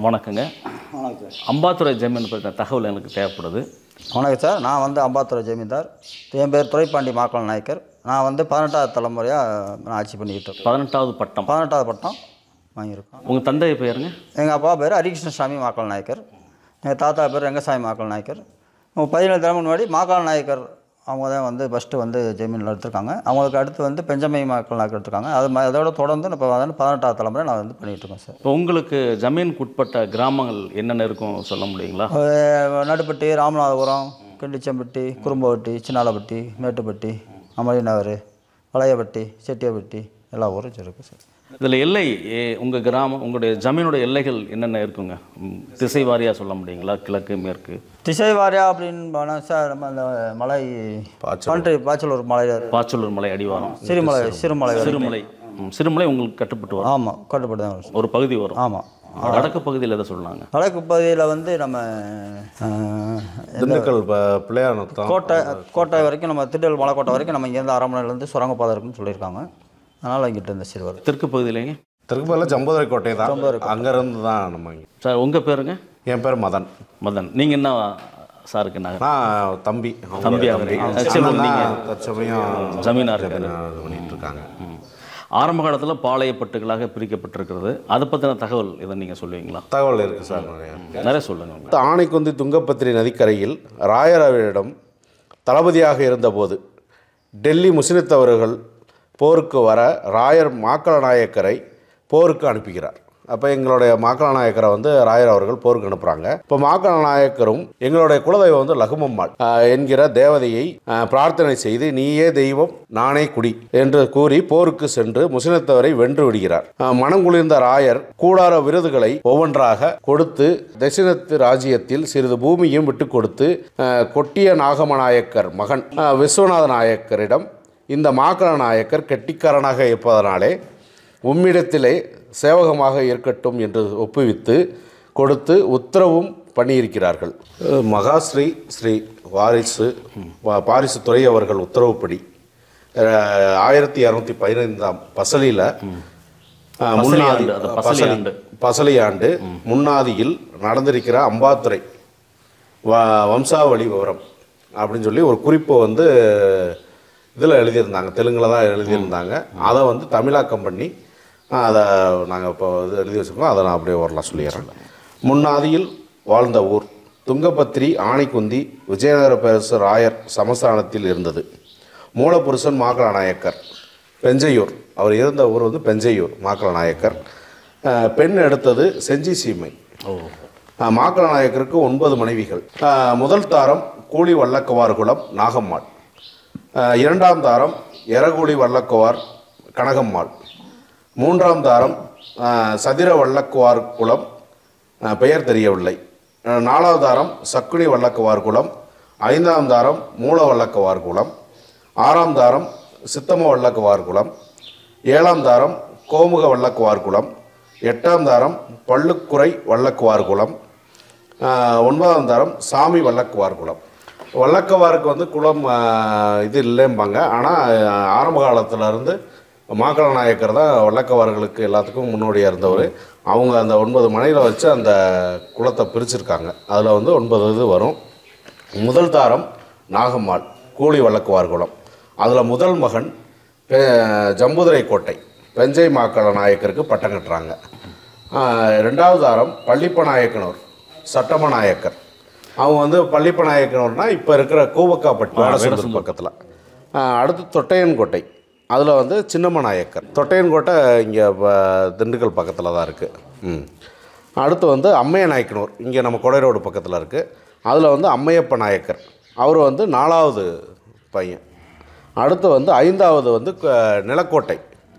வணக்கங்க வணக்கம் சார் அம்பாத்துறை ஜமீன் பற்றின தகவல் எனக்கு தேவைப்படுது வணக்கம் சார் நான் வந்து அம்பாத்துறை ஜமீன்தார் என் பேர் துரைப்பாண்டி மாக்கள் நாயக்கர் நான் வந்து பதினெட்டாவது தலைமுறையாக நான் ஆட்சி பண்ணிக்கிட்டு இருக்கேன் பதினெட்டாவது பட்டம் பதினெட்டாவது பட்டம் வாங்கியிருக்கோம் உங்கள் தந்தை பெயருங்க எங்கள் அப்பா பேர் ஹரிகிருஷ்ணசாமி மாக்கள் நாயக்கர் எங்கள் தாத்தா பேர் ரெங்கசாமி மாக்கள் நாயக்கர் அவங்க பதினேழு தலைமுறை முன்னாடி மாக்காள் நாயக்கர் அவங்க தான் வந்து ஃபஸ்ட்டு வந்து ஜமீனில் எடுத்திருக்காங்க அவங்களுக்கு அடுத்து வந்து பெஞ்சமை மாக்கள் நாயக்கர் எடுத்திருக்காங்க அது ம- அதோட தொடர்ந்து இப்போ வந்து பதினெட்டாவது தலைமுறை நான் வந்து பண்ணிகிட்டு இருக்கேன் சார் இப்போ உங்களுக்கு ஜமீனுக்கு உட்பட்ட கிராமங்கள் என்னென்ன இருக்கும் சொல்ல முடியுங்களா அஹ் நடுப்பட்டி ராமநாதபுரம் கிண்டிச்சம்பட்டி குறும்பவட்டி சின்னாலப்பட்டி மேட்டுப்பட்டி அமளிநகர் வளையப்பட்டி செட்டியப்பட்டி எல்லா ஊரும் இருக்குது சார் இதில் எல்லை உங்கள் கிராமம் உங்களுடைய ஜமீனுடைய எல்லைகள் என்னென்ன இருக்குங்க ம், திசை வாரியாக சொல்ல முடியுங்களா கிழக்கு மேற்கு திசை வாரியா அப்படின்னு போனால் சார் நம்ம அந்த மலை பன்றி பாய்ச்சலூர் மலை பாச்சலூர் மலை அடிவாரம் சிறுமலை சிறுமலை வரைக்கும். சிறுமலை ம், சிறுமலை உங்களுக்கு கட்டுப்பட்டு வரும் ஆமாம் கட்டுப்பட்டு தான் வரும் சார். ஒரு பகுதி வரும் ஆமாம் வடக்கு பகுதியில் எதை சொன்னாங்க வடக்கு பகுதியில் வந்து நம்ம அஹ், திண்டுக்கல் ப- பிள்ளையார் நத்தம் கோட்டை கோட்டை வரைக்கும் நம்ம திண்டல் மலைக்கோட்டை வரைக்கும் நம்ம இங்கேருந்து அரமனையிலேருந்து சுரங்கப்பாதை இருக்குன்னு சொல்லியிருக்காங்க அதனால் இங்கிட்ட இந்த சிறுவர் தெற்கு பகுதியிலேங்க திருப்பதியில் ஜம்புதுரை கோட்டை தான் அங்கேருந்து தான் நம்ம இங்கே சார் உங்கள் பேருங்க என் பேர் மதன் மதன் நீங்கள் என்ன சாருக்கு நகர் நான் தம்பி அவங்க தம்பி தம்பி அவரு. அண்ணன் சரி, தான் நீங்க தற்சமயம் ஜமீனார் இருக்காரு. இது பண்ணிட்டு இருக்காங்க ம். ஆரம்ப காலத்தில் பாளையப்பட்டுகளாக பிரிக்கப்பட்டிருக்கிறது அதை பற்றின தகவல் இதை நீங்கள் சொல்லுவீங்களா தகவல் இருக்குது சார் நிறைய நிறைய சொல்லுங்க ஆணைக்குந்தி துங்கபத்திரி நதிக்கரையில் ராயரவிடம் தளபதியாக இருந்தபோது டெல்லி முஸ்லித்தவர்கள் போருக்கு வர ராயர் மாக்கள நாயக்கரை போருக்கு அனுப்புகிறார் அப்போ எங்களுடைய மாக்கள நாயக்கரை வந்து ராயர் அவர்கள் போருக்கு அனுப்புகிறாங்க இப்போ மாக்கள நாயக்கரும் எங்களுடைய குலதெய்வம் வந்து லகுமம்மாள் ஆஹ், என்கிற தேவதையை ஆஹ், பிரார்த்தனை செய்து நீயே தெய்வம் நானே குடி என்று கூறி போருக்கு சென்று முஸ்லித்தவரை வென்று விடுகிறார் ஆஹ், மனங்குளிர்ந்த ராயர் கூடார விருதுகளை ஒவ்வொன்றாக கொடுத்து தட்சிணத்து ராஜ்யத்தில் சிறிது பூமியும் விட்டு கொடுத்து ஆஹ், கொட்டிய நாகமநாயக்கர் மகன் ஆஹ், விஸ்வநாத நாயக்கரிடம் இந்த மாக்கர நாயக்கர் கெட்டிக்காரனாக இருப்பதனாலே உம்மிடத்திலே சேவகமாக இருக்கட்டும் என்று ஒப்புவித்து கொடுத்து உத்தரவும் பண்ணியிருக்கிறார்கள் அஹ், மகாஸ்ரீ ஸ்ரீ வாரிசு பா- பாரிசு துறை அவர்கள் உத்தரவுப்படி அஹ், ஆயிரத்தி இரநூத்தி பதினைந்தாம் பசலியில் முன்னாடி ஆண்டு, அது பசலி பசலி ஆண்டு. பசலி ஆண்டு முன்னாதியில் நடந்திருக்கிற அம்பாத்துறை வ வம்சாவளி விவரம் அப்படின்னு சொல்லி ஒரு குறிப்பை வந்து இதில் எழுதியிருந்தாங்க தெலுங்கில் தான் எழுதியிருந்தாங்க அதை வந்து தமிழாக்கம் பண்ணி அதை நாங்கள் இப்போ இது எழுதி வச்சுருக்கோம் அதை நான் அப்படியே வரலாம் சொல்லிடுறேன் முன்னாதியில் வாழ்ந்த ஊர் துங்கபத்திரி ஆணைக்குந்தி விஜயநகர பேரரசு ராயர் சமஸ்தானத்தில் இருந்தது மூலபுருஷன் மாக்கல நாயக்கர் பெஞ்சையூர் அவர் இருந்த ஊர் வந்து பெஞ்சையூர் மாக்கல நாயக்கர் அஹ், பெண் எடுத்தது செஞ்சி சீமை அஹ், மாக்கல நாயக்கருக்கு ஒன்பது மனைவிகள் அஹ், முதல் தாரம் கூலி வல்லக்கவார் குலம் நாகம்மாள் அஹ், இரண்டாம் தாரம் எரகூலி வல்லக்குவார் கனகம்மாள் மூன்றாம் தாரம் அஹ், சதிர வல்லக்குவார் குலம் அஹ், பெயர் தெரியவில்லை அஹ், நாலாவது தாரம் சக்குனி வல்லக்குவார் குலம் ஐந்தாம் தாரம் மூல வல்லக்குவார் குலம் ஆறாம் தாரம் சித்தம வல்லக்குவார் குலம் ஏழாம் தாரம் கோமுக வல்லக்குவார் குலம் எட்டாம் தாரம் பள்ளுக்குறை வல்லக்குவார் குலம் ஆஹ் ஒன்பதாம் தரம் சாமி வல்லக்குவார் குலம் வல்லக்கவாருக்கு வந்து குலம் ஆஹ் இது இல்லைம்பாங்க ஆனால் ஆரம்ப காலத்துல இருந்து மாக்கள நாயக்கர் தான் வல்லக்கவார்களுக்கு எல்லாத்துக்கும் முன்னோடியாக இருந்தவர் அவங்க அந்த ஒன்பது மனையில் வச்சு அந்த குலத்தை பிரிச்சிருக்காங்க அதில் வந்து ஒன்பது இது வரும் முதல் தாரம் நாகம்மாள் கூலி வல்லக்குவார் குலம் அதில் முதல் மகன் பெ- ஜம்புதுரை கோட்டை பெஞ்சை மாக்கள நாயக்கருக்கு பட்டம் கட்டுறாங்க ஆஹ் ரெண்டாவது தாரம் பள்ளிப்ப நாயக்கனூர் சட்டம நாயக்கர் அவங்க வந்து பள்ளிப்ப நாயக்கனூர்னா இப்போ இருக்கிற கூவக்காப்பட்டி வேடசந்தூர் பக்கத்தில் அடுத்து தொட்டையன்கோட்டை அதில் வந்து சின்னம்ம நாயக்கர் தொட்டையன்கோட்டை இங்கே திண்டுக்கல் பக்கத்தில் தான் இருக்குது ம் அடுத்து வந்து அம்மைய நாயக்கனூர் இங்கே நம்ம கொடை ரோடு பக்கத்தில் இருக்குது அதில் வந்து அம்மையப்ப நாயக்கர் அவர் வந்து நாலாவது பையன் அடுத்து வந்து ஐந்தாவது வந்து க- நிலக்கோட்டை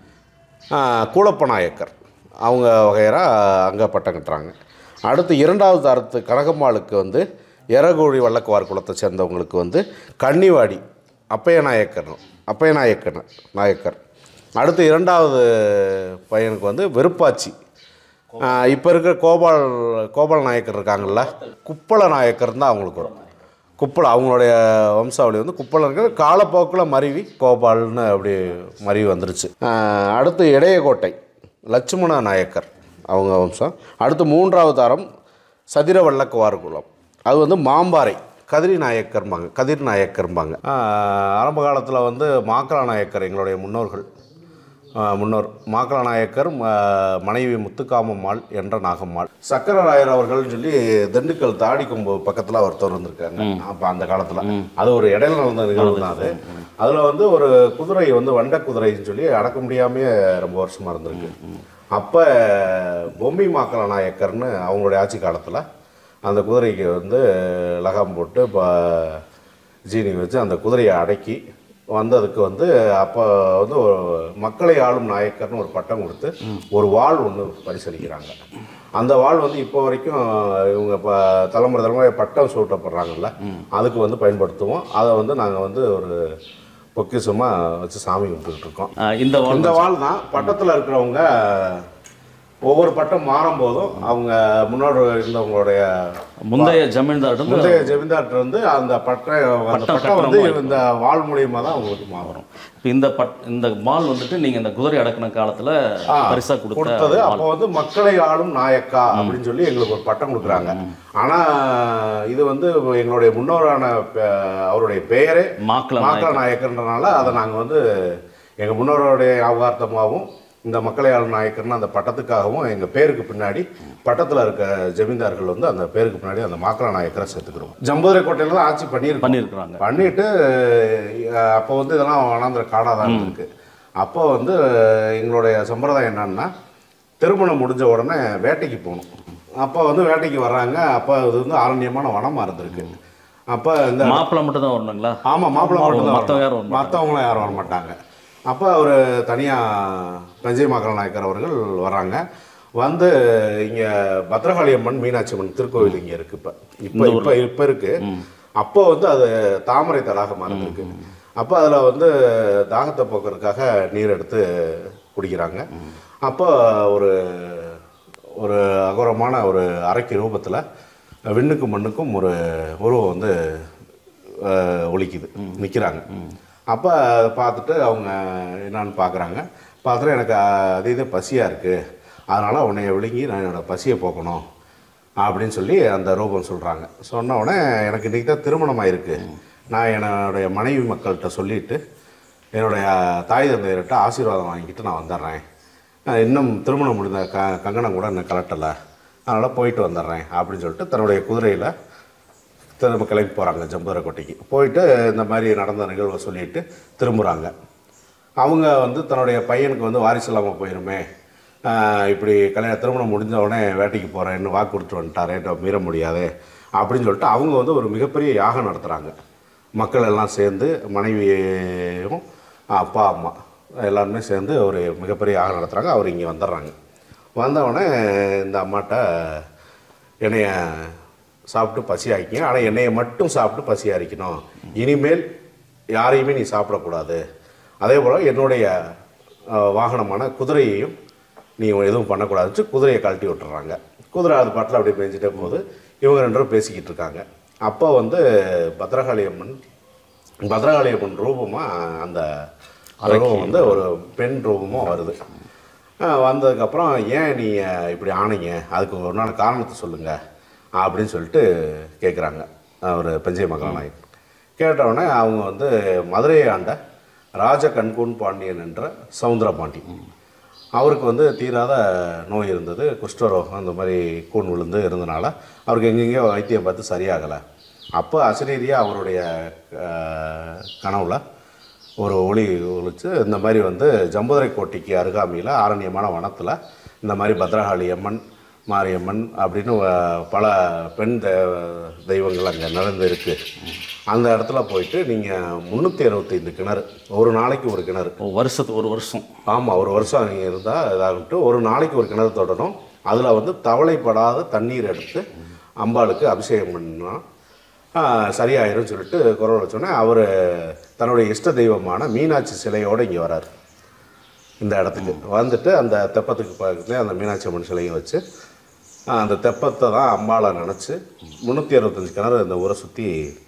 ஆ, கூலப்ப நாயக்கர் அவங்க வகையராக அங்கே பட்டம் கட்டுறாங்க அடுத்து இரண்டாவது தரத்து கனகம்மாளுக்கு வந்து எரகோழி வல்லக்குவார் குலத்தை சேர்ந்தவங்களுக்கு வந்து கன்னிவாடி அப்பைய நாயக்கர் அப்பைய நாயக்கர் நாயக்கர் அடுத்து இரண்டாவது பையனுக்கு வந்து வெறுப்பாச்சி இப்போ இருக்கிற கோபால் கோபால் நாயக்கர் இருக்காங்கல்ல குப்பள நாயக்கர் தான் அவங்களுக்கு வரும் குப்பள அவங்களுடைய வம்சாவளி வந்து குப்பளம் இருக்கிற காலப்போக்கில் மருவி கோபால்னு அப்படி மருவி வந்துருச்சு ஆஹ் அடுத்து இடையகோட்டை லட்சுமண நாயக்கர் அவங்க வம்சம் அடுத்து மூன்றாவது தரம் சதிர வல்லக்குவார் குலம் அது வந்து மாம்பாறை கதிரி நாயக்கர்பாங்க கதிர் நாயக்கர்பாங்க ஆஹ் ஆரம்ப காலத்தில் வந்து மாக்கலா நாயக்கர் எங்களுடைய முன்னோர்கள் ஆஹ் முன்னோர் மாக்கலா நாயக்கர் ம- மனைவி முத்துக்காமம்மாள் என்ற நாகம்மாள் சக்கரராயர் அவர்கள்னு சொல்லி திண்டுக்கல் தாடி கொம்பு பக்கத்தில் ஒருத்தர் வந்திருக்காங்க அப்போ அந்த காலத்தில் அது ஒரு இடையில நடந்த நிகழ்வு தான் அது அதில் வந்து ஒரு குதிரை வந்து வண்ட குதிரைன்னு சொல்லி அடக்க முடியாமே ரொம்ப வருஷமாக இருந்திருக்கு அப்போ பொம்மி மாக்கலா நாயக்கர்னு அவங்களுடைய ஆட்சி காலத்தில் அந்த குதிரைக்கு வந்து லகாம் போட்டு இப்போ ஜீனி வச்சு அந்த குதிரையை அடக்கி வந்ததுக்கு வந்து அப்போ வந்து ஒரு மக்களை ஆளும் நாயக்கர்னு ஒரு பட்டம் கொடுத்து ஒரு வாள் ஒன்று பரிசளிக்கிறாங்க அந்த வாள் வந்து இப்போ வரைக்கும் இவங்க இப்போ தலைமுறை தலைமுறை பட்டம் சூட்டப்படுறாங்கல்ல அதுக்கு வந்து பயன்படுத்துவோம் அதை வந்து நாங்கள் வந்து ஒரு பொக்கிஷமாக வச்சு சாமி கும்பிட்டுக்கிட்டு இருக்கோம் ஆஹ் இந்த வாழ் இந்த வாள் தான் பட்டத்தில் இருக்கிறவங்க ஒவ்வொரு பட்டம் மாறும்போதும் அவங்க முன்னோடு இருந்தவங்களுடைய முந்தைய ஜமீன்தார்ட்டு முந்தைய ஜமீன்தார்ட்ட இருந்து அந்த பட்டை அந்த பட்டம் வந்து இந்த வாள் மூலியமா தான் அவங்களுக்கு மாறும் இப்போ இந்த பட் இந்த வாள் வந்துட்டு நீங்கள் இந்த குதிரை அடக்கின காலத்தில் பரிசா கொடுத்த கொடுத்தது அப்போ வந்து மக்களை ஆளும் நாயக்கா அப்படின்னு சொல்லி எங்களுக்கு ஒரு பட்டம் கொடுக்குறாங்க ஆனா இது வந்து எங்களுடைய முன்னோரான பே- அவருடைய பெயரே மாக்கள மாக்கா நாயக்கர்ன்றனால அதை நாங்க வந்து எங்க முன்னோருடைய ஞாபகார்த்தமாகவும் இந்த மக்களை ஆளும் நாயக்கர்னு அந்த பட்டத்துக்காகவும் எங்க பேருக்கு பின்னாடி பட்டத்துல இருக்க ஜமீன்தார்கள் வந்து அந்த பேருக்கு பின்னாடி அந்த மாக்கலா நாயக்கரை சேர்த்துக்கிறோம் ஜம்புதுரை கோட்டையில தான் ஆட்சி பண்ணியிருக்கோம் பண்ணியிருக்கிறாங்க பண்ணிட்டு அஹ், அப்போ வந்து இதெல்லாம் வனாந்திர காடாக தான் இருக்கு அப்போ வந்து எங்களுடைய சம்பிரதாயம் என்னன்னா திருமணம் முடிஞ்ச உடனே வேட்டைக்கு போகணும் அப்போ வந்து வேட்டைக்கு வர்றாங்க அப்போ இது வந்து அரண்யமான வனமாக இருந்திருக்கு அப்போ இந்த மாப்பிள்ளை மட்டும் தான் வரணுங்களா ஆமாம் மாப்பிள்ளை மட்டும் மத்தவங்க யாரும் வர மற்றவங்களாம் யாரும் வர மாட்டாங்க அப்போ அவர் தனியாக தஞ்சை மக்கள் நாயக்கர் அவர்கள் வராங்க வந்து இங்கே பத்ரகாளி அம்மன் மீனாட்சி அம்மன் திருக்கோவில் இங்கே இருக்கு இப்போ இப்போ இப்போ இப்போ இருக்கு அப்போ வந்து அது தாமரை தடாகமாக இருந்திருக்கு அப்போ அதில் வந்து தாகத்தை போக்குறதுக்காக நீர் எடுத்து குடிக்கிறாங்க அப்போ ஒரு ஒரு அகோரமான ஒரு அரைக்கு ரூபத்தில் விண்ணுக்கும் மண்ணுக்கும் ஒரு உருவம் வந்து அஹ், ஒலிக்குது நிற்கிறாங்க அப்போ அதை பார்த்துட்டு அவங்க என்னன்னு பார்க்குறாங்க பார்த்துட்டு எனக்கு அதீத பசியாக இருக்குது அதனால் உன்னைய விழுங்கி நான் என்னோடய பசியை போக்கணும் அப்படின்னு சொல்லி அந்த ரூபம் சொல்கிறாங்க சொன்ன உடனே எனக்கு இன்றைக்கி தான் திருமணம் ஆயிருக்கு நான் என்னுடைய மனைவி மக்கள்கிட்ட சொல்லிவிட்டு என்னுடைய தாய் தந்தையர்கிட்ட ஆசீர்வாதம் வாங்கிட்டு நான் வந்துடுறேன் நான் இன்னும் திருமணம் முடிந்த க கங்கணம் கூட இன்னும் கலட்டலை அதனால் போயிட்டு வந்துடுறேன் அப்படின்னு சொல்லிட்டு தன்னுடைய குதிரையில் திரும்ப கிளம்பி போகிறாங்க ஜம்புரக்கோட்டைக்கு போயிட்டு இந்த மாதிரி நடந்த நிகழ்வை சொல்லிட்டு திரும்புகிறாங்க அவங்க வந்து தன்னுடைய பையனுக்கு வந்து வாரிசு இல்லாமல் போயிருமே ஆஹ் இப்படி கல்யாணம் திருமணம் முடிஞ்ச உடனே வேட்டைக்கு போகிறேன்னு வாக்கு கொடுத்துட்டு வந்துட்டாரே இதை மீற முடியாது அப்படின்னு சொல்லிட்டு அவங்க வந்து ஒரு மிகப்பெரிய யாகம் நடத்துகிறாங்க மக்கள் எல்லாம் சேர்ந்து மனைவியும் அப்பா அம்மா எல்லாருமே சேர்ந்து ஒரு மிகப்பெரிய யாகம் நடத்துகிறாங்க அவர் இங்கே வந்துடுறாங்க வந்த உடனே இந்த அம்மாட்ட என்னைய சாப்பிட்டு பசி ஆக்கிங்க ஆனால் என்னைய மட்டும் சாப்பிட்டு பசி அரிக்கணும் இனிமேல் யாரையுமே நீ சாப்பிடக்கூடாது அதே போல் என்னுடைய அஹ், வாகனமான குதிரையையும் நீ எதுவும் பண்ணக்கூடாதுன்னு குதிரையை கழட்டி விட்டுறாங்க குதிரை அது பாட்டில் அப்படியே பேஞ்சிட்டே போகுது இவங்க ரெண்டு பேரும் பேசிக்கிட்டு இருக்காங்க அப்போ வந்து பத்ரகாளி அம்மன் பத்ரகாளி அம்மன் ரூபமாக அந்த ரூபம் வந்து ஒரு பெண் ரூபமாக வருது அஹ் வந்ததுக்கப்புறம் ஏன் நீ இப்படி ஆனீங்க அதுக்கு ஒரு நாள் காரணத்தை சொல்லுங்கள் அப்படின்னு சொல்லிட்டு கேட்குறாங்க ஒரு பெஞ்சை மகா நாயக் கேட்டவுடனே அவங்க வந்து மதுரையை ஆண்ட ராஜ கண்கூன் பாண்டியன் என்ற சவுந்தர பாண்டி அவருக்கு வந்து தீராத நோய் இருந்தது குஷ்டரோகம் அந்த மாதிரி கூன் விழுந்து இருந்தனால அவருக்கு எங்கெங்கேயோ வைத்தியம் பார்த்து சரியாகலை அப்போ அசரீரியாக அவருடைய அஹ், கனவுல ஒரு ஒளி ஒழிச்சு இந்த மாதிரி வந்து ஜம்புதுரை கோட்டைக்கு அருகாமையில் ஆரண்யமான வனத்தில் இந்த மாதிரி பத்ரகாளி அம்மன் மாரியம்மன் அப்படின்னு அஹ், பல பெண் தெ- தெய்வங்கள் அங்கே நடந்து இருக்கு அந்த இடத்துல போயிட்டு நீங்கள் முந்நூற்றி அறுபத்தைந்து கிணறு ஒரு நாளைக்கு ஒரு கிணறு ஓ, வருஷத்துக்கு ஒரு வருஷம் ஆமாம் ஒரு வருஷம் நீங்கள் இருந்தால் இதாகட்டு ஒரு நாளைக்கு ஒரு கிணறு தொடணும் அதில் வந்து தவளைப்படாத தண்ணீர் எடுத்து அம்பாளுக்கு அபிஷேகம் பண்ணா சரியாயிரும் சொல்லிட்டு குரல் வச்சோன்னே அவர் தன்னுடைய இஷ்ட தெய்வமான மீனாட்சி சிலையோடு இங்கே வரார் இந்த இடத்துக்கு வந்துட்டு அந்த தெப்பத்துக்கு பக்கத்துலேயே அந்த மீனாட்சி அம்மன் சிலையை வச்சு ஆஹ், அந்த தெப்பத்தை தான் அம்பாளை நினச்சி முந்நூற்றி அறுபத்தஞ்சு கிணறு இந்த ஊரை சுற்றி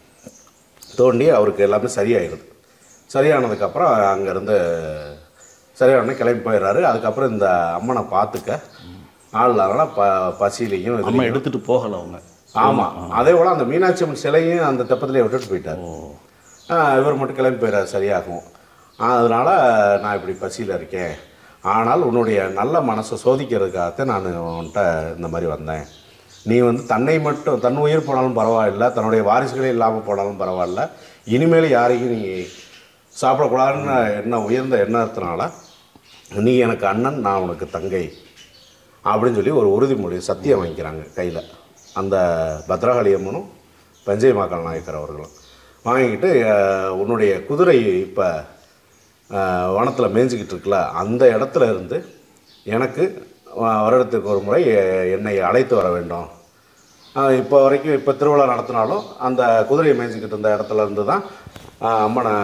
தோண்டி அவருக்கு எல்லாமே சரியாயிடுது சரியானதுக்கப்புறம் அங்கேருந்து சரியான கிளம்பி போயிடுறாரு அதுக்கப்புறம் இந்த அம்மனை பார்த்துக்க ஆள் இல்லாதனால ப பசியிலையும் அம்மா இதுலையும் எடுத்துட்டு போகல அவங்க ஆமாம் அதே போல் அந்த மீனாட்சி அம்மன் சிலையும் அந்த தெப்பத்திலே விட்டுட்டு போயிட்டார் ஆ, இவர் மட்டும் கிளம்பி போயிடார் சரியாகும் அதனால் நான் இப்படி பசியில் இருக்கேன் ஆனால் உன்னுடைய நல்ல மனசை சோதிக்கிறதுக்காகத்தான் நான் உன்கிட்ட இந்த மாதிரி வந்தேன் நீ வந்து தன்னை மட்டும் தன் உயிர் போனாலும் பரவாயில்ல தன்னுடைய வாரிசுகளே இல்லாமல் போனாலும் பரவாயில்ல இனிமேல் யாரையும் நீ சாப்பிடக்கூடாதுன்னு என்ன உயர்ந்த எண்ணத்தினால நீ எனக்கு அண்ணன் நான் உனக்கு தங்கை அப்படின்னு சொல்லி ஒரு உறுதிமொழி சத்தியம் வாங்கிக்கிறாங்க கையில் அந்த பத்ரகாளி அம்மனும் பஞ்சை மாக்காள் நாயக்கர் அவர்களும் வாங்கிக்கிட்டு அஹ், உன்னுடைய குதிரை இப்போ வனத்தில் மேய்ஞ்சிக்கிட்டு இருக்குல்ல அந்த இடத்துல இருந்து எனக்கு அஹ், வருடத்துக்கு ஒரு முறை எ- என்னை அழைத்து வர வேண்டும் அஹ், இப்போ வரைக்கும் இப்போ திருவிழா நடத்தினாலும் அந்த குதிரையை மேய்ஞ்சிக்கிட்டு இருந்த இடத்துல இருந்து தான் அஹ், அம்மனை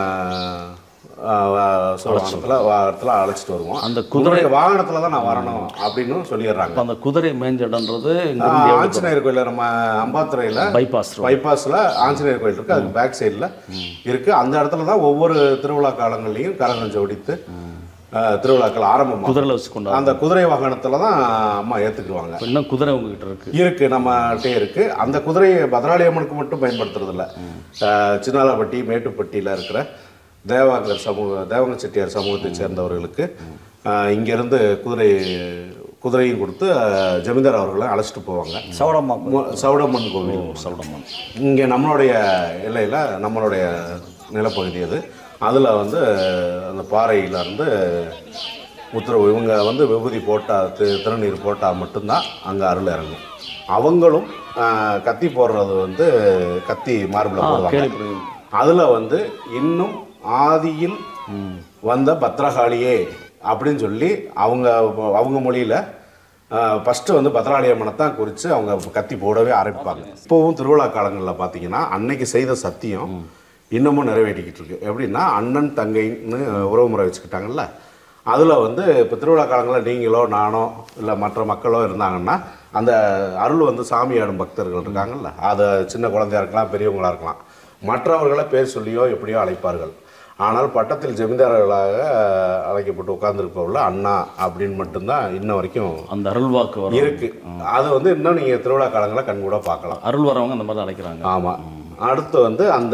சோழத்தில் இடத்துல அழைச்சிட்டு வருவோம் அந்த குதிரை வாகனத்தில் தான் நான் வரணும் அப்படின்னு சொல்லிடுறாங்க அப்ப அந்த குதிரை மேய்ஞ்சடன்றது ஆஹ் ஆஞ்சநேயர் கோயில் நம்ம அம்பாத்துறையில் பைபாஸ் ரோடு பைபாஸில் ஆஞ்சநேயர் கோயில் இருக்குது அதுக்கு பேக் சைடில் இருக்குது அந்த இடத்துல தான் ஒவ்வொரு திருவிழா காலங்கள்லையும் கரகம் ஜோடித்து ஆஹ் திருவிழாக்கள் ஆரம்பமாகும் குதிரையில் வச்சு கொண்டாடு அந்த குதிரை வாகனத்தில் தான் அம்மா ஏற்றுக்குருவாங்க இப்ப இன்னும் குதிரை உங்ககிட்ட இருக்கு இருக்கு நம்மகிட்டே இருக்கு அந்த குதிரையை பத்ராளி அம்மனுக்கு மட்டும் பயன்படுத்துறது இல்ல ஆஹ் சின்னாலப்பட்டி மேட்டுப்பட்டியில் இருக்கிற தேவாங்கர் சமூக தேவங்க செட்டியார் சமூகத்தை சேர்ந்தவர்களுக்கு ஆஹ் இங்கிருந்து குதிரை குதிரையும் கொடுத்து ஆஹ் ஜமீன்தார் அவர்களை அழைச்சிட்டு போவாங்க சவடம்மா மு- சவுடம்மன் கோவில் சவுடம்மன் இங்கே நம்மளுடைய எல்லையில் நம்மளுடைய நிலப்பகுதி அது அதில் வந்து அந்த பாறையில இருந்து உத்தரவு இவங்க வந்து விபூதி போட்டால் தி திருநீர் போட்டால் மட்டும்தான் அங்கே அருள் இறங்கும் அவங்களும் ஆஹ், கத்தி போடுறது வந்து கத்தி மார்பில் போடுவாங்க கேள்விப்படி அதில் வந்து இன்னும் ஆதியில் வந்த பத்ரகாளியே அப்படின்னு சொல்லி அவங்க அவங்க மொழியில் ஃபஸ்ட்டு வந்து பத்ராளி அம்மனை தான் குறித்து அவங்க கத்தி போடவே ஆரம்பிப்பாங்க இப்போவும் திருவிழா காலங்களில் பார்த்தீங்கன்னா அன்னைக்கு செய்த சத்தியம் இன்னமும் நிறைவேற்றிக்கிட்டு இருக்கு எப்படின்னா அண்ணன் தங்கைன்னு உறவு முறை வச்சுக்கிட்டாங்கல்ல அதில் வந்து இப்போ திருவிழா காலங்களில் நீங்களோ நானோ இல்லை மற்ற மக்களோ இருந்தாங்கன்னா அந்த அருள் வந்து சாமி ஆடும் பக்தர்கள் இருக்காங்கல்ல அதை சின்ன குழந்தையா இருக்கலாம் பெரியவங்களா இருக்கலாம் மற்றவர்களை பேர் சொல்லியோ எப்படியோ அழைப்பார்கள் ஆனால் பட்டத்தில் ஜமீன்தாரர்களாக அழைக்கப்பட்டு உட்கார்ந்துருப்பவர்கள் அண்ணா அப்படின்னு மட்டும்தான் இன்ன வரைக்கும் அந்த அருள் வாக்கு வரும் இருக்கு அது வந்து இன்னும் நீங்கள் திருவிழா காலங்களில் கண்கூட பார்க்கலாம் அருள் வரவங்க அந்த மாதிரி தான் அழைக்கிறாங்க ஆமாம் அடுத்து வந்து அந்த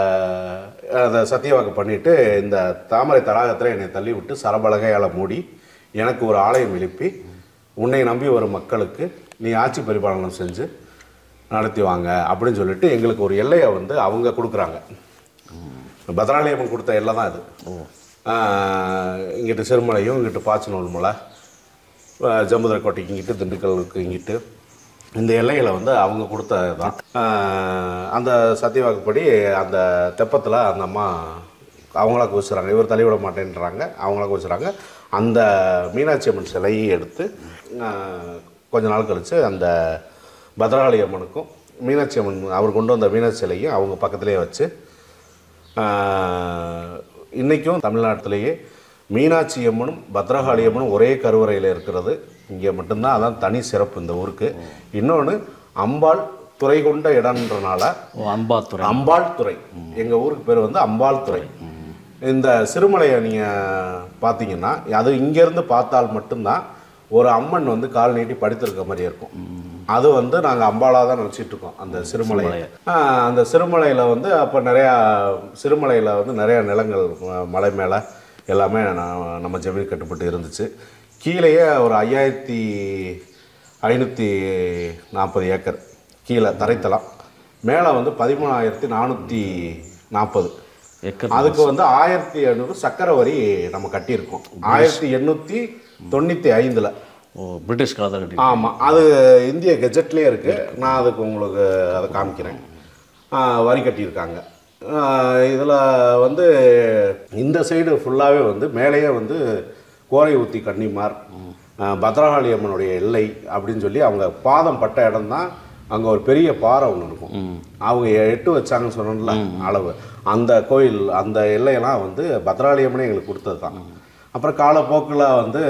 அதை சத்தியவாக்கு பண்ணிட்டு இந்த தாமரை தடாகத்தில் என்னை தள்ளி விட்டு சரபலகையால் மூடி எனக்கு ஒரு ஆலயம் எழுப்பி உன்னை நம்பி வரும் மக்களுக்கு நீ ஆட்சி பரிபாலனம் செஞ்சு நடத்தி வாங்க அப்படின்னு சொல்லிட்டு எங்களுக்கு ஒரு எல்லையை வந்து அவங்க கொடுக்குறாங்க பத்ராலயம்மன் கொடுத்த எல்லை தான் இது ஆஹ் இங்கிட்டு சிறுமலையும் இங்கிட்டு பாச்சனூர் மலை ஆஹ் ஜம்புதரக்கோட்டைக்கு இங்கிட்டு திண்டுக்கலுக்கு இங்கிட்டு இந்த எல்லைகளை வந்து அவங்க கொடுத்தது தான் அந்த சத்தியவாக்குப்படி அந்த தெப்பத்தில் அந்த அம்மா அவங்களா குதிச்சுறாங்க இவர் தள்ளிவிட மாட்டேன்றாங்க அவங்களா குதிச்சுறாங்க அந்த மீனாட்சி அம்மன் சிலையை எடுத்து ஆஹ் கொஞ்ச நாள் கழித்து அந்த பத்ரகாளி அம்மனுக்கும் மீனாட்சி அம்மன் அவர் கொண்டு வந்த மீனாட்சி சிலையும் அவங்க பக்கத்திலே வச்சு ஆஹ் இன்னைக்கும் தமிழ்நாட்டிலேயே மீனாட்சி அம்மனும் பத்ரகாளி அம்மனும் ஒரே கருவறையில் இருக்கிறது இங்கே மட்டும்தான் அதான் தனி சிறப்பு இந்த ஊருக்கு இன்னொன்று அம்பாள் துறை கொண்ட இடம்ன்றனால ஓ அன்பாத்துறை அம்பாள் துறை எங்கள் ஊருக்கு பேர் வந்து அம்பாள் துறை இந்த சிறுமலையை நீங்கள் பார்த்தீங்கன்னா அது இங்கேருந்து பார்த்தால் மட்டும்தான் ஒரு அம்மன் வந்து கால் நீட்டி படுத்திருக்க மாதிரி இருக்கும் அது வந்து நாங்கள் அம்பாலாக தான் நினச்சிட்டு இருக்கோம் அந்த சிறுமலையை ஆஹ் அந்த சிறுமலையில் வந்து அப்போ நிறையா சிறுமலையில் வந்து நிறையா நிலங்கள் ம- மலை மேலே எல்லாமே நான் நம்ம ஜமீன் கட்டுப்பட்டு இருந்துச்சு கீழேயே ஒரு ஐயாயிரத்தி ஐநூற்றி நாற்பது ஏக்கர் கீழே தரைத்தளம் மேலே வந்து பதிமூணாயிரத்தி நானூற்றி நாற்பது ஏக்கர் அதுக்கு வந்து ஆயிரத்தி எழுநூறு சக்கரை வரி நம்ம கட்டியிருக்கோம் ஆயிரத்தி எண்ணூற்றி தொண்ணூற்றி ஐந்தில் ஓ பிரிட்டிஷ் காலத்தில் கட்டி ஆமாம் அது இந்திய கெஜெட்லேயே இருக்குது நான் அதுக்கு உங்களுக்கு அதை காமிக்கிறேன் ஆ, வரி கட்டியிருக்காங்க இதில் வந்து இந்த சைடு ஃபுல்லாகவே வந்து மேலேயே வந்து கோரை ஊத்தி கன்னிமார் ஆ, பத்ரகாளி அம்மனுடைய எல்லை அப்படின்னு சொல்லி அவங்க பாதம் பட்ட இடம் தான் அங்கே ஒரு பெரிய பாறை ஒன்று இருக்கும் அவங்க எட்டு வச்சாங்கன்னு சொன்னோம்ல அளவு அந்த கோயில் அந்த எல்லையெல்லாம் வந்து பத்ரகாளி அம்மனே எங்களுக்கு கொடுத்தது தான் அப்புறம் காலப்போக்கில் வந்து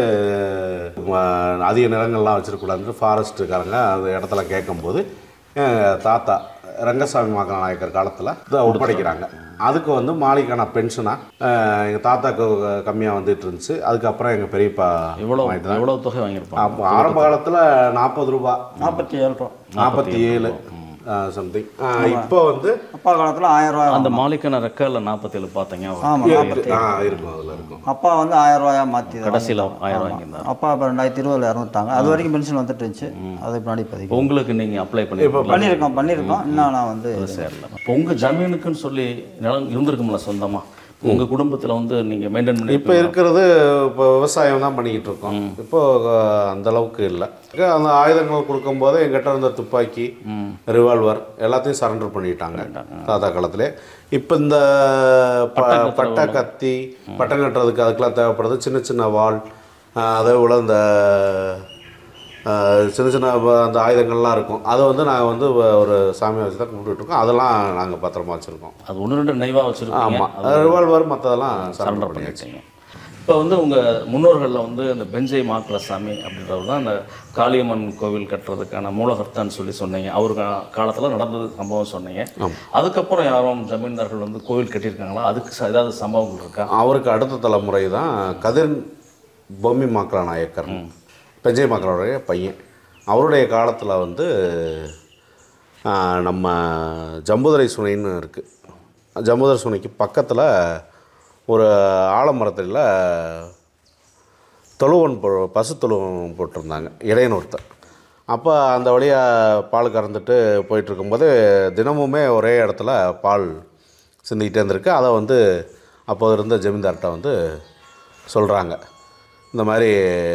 ம, அதிக நிலங்கள்லாம் வச்சுருக்கூடாதுன்னு ஃபாரஸ்ட்டுக்காரங்க அந்த இடத்துல கேட்கும்போது என் தாத்தா ரங்கசாமி மகா நாயக்கர் காலத்தில் இதை ஒப்படைக்கிறாங்க அதுக்கு வந்து மாலிக்கான பென்ஷனாக எங்கள் தாத்தாக்கு கம்மியாக வந்துட்டு இருந்துச்சு அதுக்கப்புறம் எங்கள் பெரியப்பா எவ்வளோ வாங்கிட்டு தான் எவ்வளோ தொகை வாங்கியிருப்பாங்க அப்போ ஆரம்ப காலத்தில் நாற்பது ரூபா நாற்பத்தி ஏழு ரூபா நாற்பத்தி ஏழு சம்திங் இப்போ வந்து அப்பா காலத்தில் ஆயிரம் ரூபாய் அந்த மாலிக்கான ரெக்கார்டில் நாற்பத்தேழு பார்த்தீங்க ஆமாம் இருக்கு. ஆ இருக்கும் அதில் இருக்கும் அப்பா வந்து ஆயிரம் ரூபாயா மாற்றி கடைசியில் ஆயிரம் வாங்கியிருந்தாங்க அப்பா இப்போ ரெண்டாயிரத்தி இருபதுல இறந்துட்டாங்க அது வரைக்கும் பென்ஷன் வந்துட்டு இருந்துச்சு அதுக்கு முன்னாடி இப்போதைக்கு உங்களுக்கு நீங்கள் அப்ளை பண்ணி பண்ணியிருக்கோம் பண்ணியிருக்கோம் இன்னும் நான் வந்து சேரல இப்போ உங்கள் ஜமீனுக்குன்னு சொல்லி நிலம் இருந்திருக்கும்ல சொந்தமாக உங்கள் குடும்பத்தில் வந்து நீங்கள் மெயின்டைன் பண்ணி இப்போ இருக்கிறது இப்போ விவசாயம் தான் பண்ணிக்கிட்டு இருக்கோம் இப்போ அஹ், அந்த அளவுக்கு இல்லை அந்த ஆயுதங்கள் கொடுக்கும்போது எங்கிட்ட இருந்த துப்பாக்கி ரிவால்வர் எல்லாத்தையும் சரண்டர் பண்ணிட்டாங்க தாத்தா காலத்திலே இப்போ இந்த ப- பட்டை கத்தி பட்டம் கட்டுறதுக்கு அதுக்கெல்லாம் தேவைப்படுறது சின்ன சின்ன வாள் அஹ், அதே போல் இந்த அஹ், சின்ன சின்ன வ- அந்த ஆயுதங்கள்லாம் இருக்கும் அதை வந்து நாங்கள் வந்து வ- ஒரு சாமியை வச்சு தான் கும்பிட்டுட்டு இருக்கோம் அதெல்லாம் நாங்கள் பத்திரமா வச்சுருக்கோம் அது ஒன்று ரெண்டு நினைவாக வச்சுருக்கீங்க ஆமாம் ரிவால்வர் மற்றதெல்லாம் சரண்டர் சரண்டர் பண்ணியாச்சு பண்ணிட்டீங்க இப்போ வந்து உங்கள் முன்னோர்களில் வந்து இந்த பெஞ்சை மாக்குள சாமி அப்படின்றவர் தான் இந்த காளியம்மன் கோவில் கட்டுறதுக்கான மூலகர்த்தான்னு சொல்லி சொன்னீங்க அவர் காலத்தில் நடந்தது சம்பவம் சொன்னீங்க அதுக்கப்புறம் யாரும் ஜமீன்தார்கள் வந்து கோவில் கட்டியிருக்காங்களா அதுக்கு ச- ஏதாவது சம்பவங்கள் இருக்கா அவருக்கு அடுத்த தலைமுறை தான் கதிர் பொம்மி மாக்கலா நாயக்கர் பெஞ்சை மாக்கலோடைய பையன் அவருடைய காலத்தில் வந்து ஆ, நம்ம ஜம்புதுரை சுனைன்னு இருக்குது ஜம்புதுரை சுனைக்கு பக்கத்தில் ஒரு ஆலமரத்தில் தொழுவன் போ பசு தொழுவன் போட்டிருந்தாங்க இடையன் ஒருத்தர் அப்போ அந்த வழியாக பால் கறந்துட்டு போயிட்டு இருக்கும்போது தினமுமே ஒரே இடத்துல பால் சிந்திக்கிட்டே இருந்திருக்கு அதை வந்து அப்போ இருந்த ஜமீன்தார்கிட்ட வந்து சொல்கிறாங்க இந்த மாதிரி